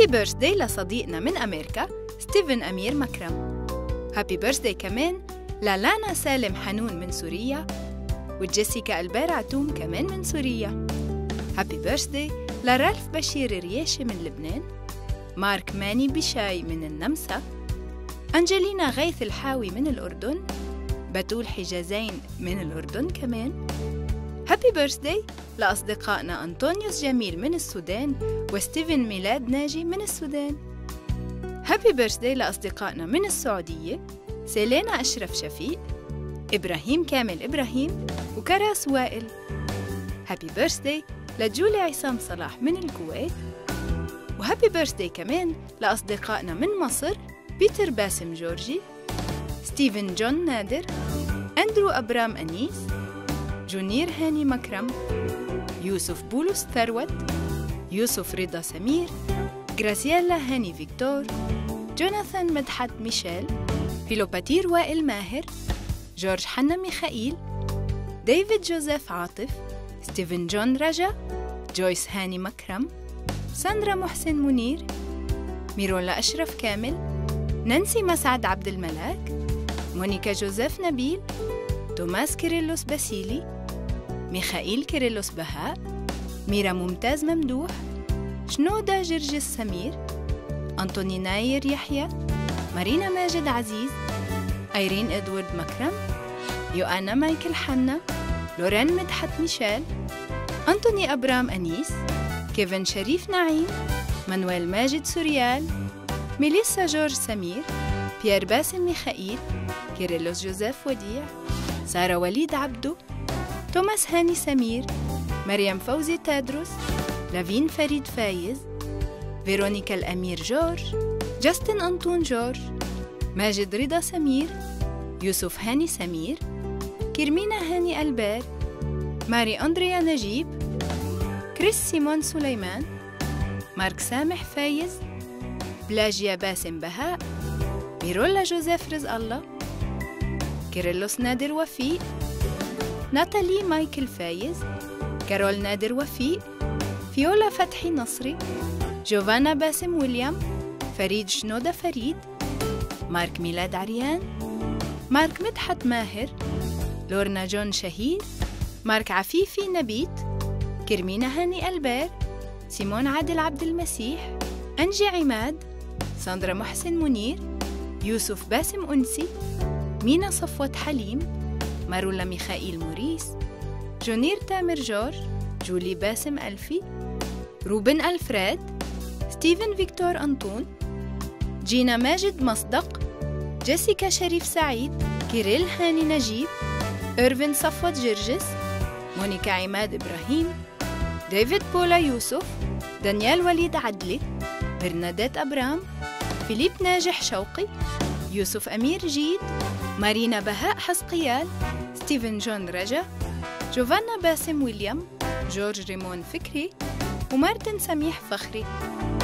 هابي بيرثداي لصديقنا من أمريكا ستيفن أمير مكرم هابي بيرثداي كمان للانا سالم حنون من سوريا وجيسيكا البير عتوم كمان من سوريا هابي بيرثداي لرالف بشير رياشي من لبنان مارك ماني بشاي من النمسا أنجلينا غيث الحاوي من الأردن بتول حجازين من الأردن كمان هابي بيرثداي لأصدقائنا أنطونيوس جميل من السودان وستيفن ميلاد ناجي من السودان هابي بيرثداي لأصدقائنا من السعودية سيلينا أشرف شفيق إبراهيم كامل إبراهيم وكراس وائل هابي بيرثداي لجولي عصام صلاح من الكويت وهابي بيرثداي كمان لأصدقائنا من مصر بيتر باسم جورجي ستيفن جون نادر أندرو أبرام أنيس جونير هاني مكرم يوسف بولس ثروت يوسف رضا سمير غراسييلا هاني فيكتور جوناثان مدحت ميشيل فيلوباتير وائل ماهر جورج حنا ميخائيل ديفيد جوزيف عاطف ستيفن جون رجا جويس هاني مكرم ساندرا محسن منير ميرولا أشرف كامل نانسي مسعد عبد الملاك مونيكا جوزيف نبيل توماس كيريلوس باسيلي ميخائيل كيريلوس بهاء ميرا ممتاز ممدوح شنودا جرجس سمير أنطوني ناير يحيى مارينا ماجد عزيز أيرين إدوارد مكرم يوأنا مايكل حنا لورين مدحت ميشيل أنطوني أبرام أنيس كيفن شريف نعيم مانويل ماجد سوريال ميليسا جورج سمير بيير باسم ميخائيل كيريلوس جوزيف وديع سارة وليد عبدو توماس هاني سمير مريم فوزي تادروس لافين فريد فايز فيرونيكا الأمير جورج جاستن أنطون جورج ماجد رضا سمير يوسف هاني سمير كرمينا هاني ألبير ماري أندريا نجيب كريس سيمون سليمان مارك سامح فايز بلاجيا باسم بهاء ميرولا جوزيف رزق الله كيرلس نادر وفيق ناتالي مايكل فايز كارول نادر وفيق فيولا فتحي نصري جوفانا باسم ويليام فريد شنودة فريد مارك ميلاد عريان مارك مدحت ماهر لورنا جون شهيد مارك عفيفي نبيت كرمينا هاني ألبير سيمون عادل عبد المسيح أنجي عماد ساندرا محسن منير يوسف باسم أنسي مينا صفوت حليم مارولا ميخائيل موريس جونير تامر جورج جولي باسم ألفي روبن ألفريد ستيفن فيكتور أنطون جينا ماجد مصدق جيسيكا شريف سعيد كيريل هاني نجيب إيرفين صفوت جرجس مونيكا عماد إبراهيم ديفيد بولا يوسف دانيال وليد عدلي برنادات أبرام فيليب ناجح شوقي يوسف أمير جيد مارينا بهاء حسقيال ستيفن جون رجا جوفانا باسم ويليام جورج ريمون فكري ومارتن سميح فخري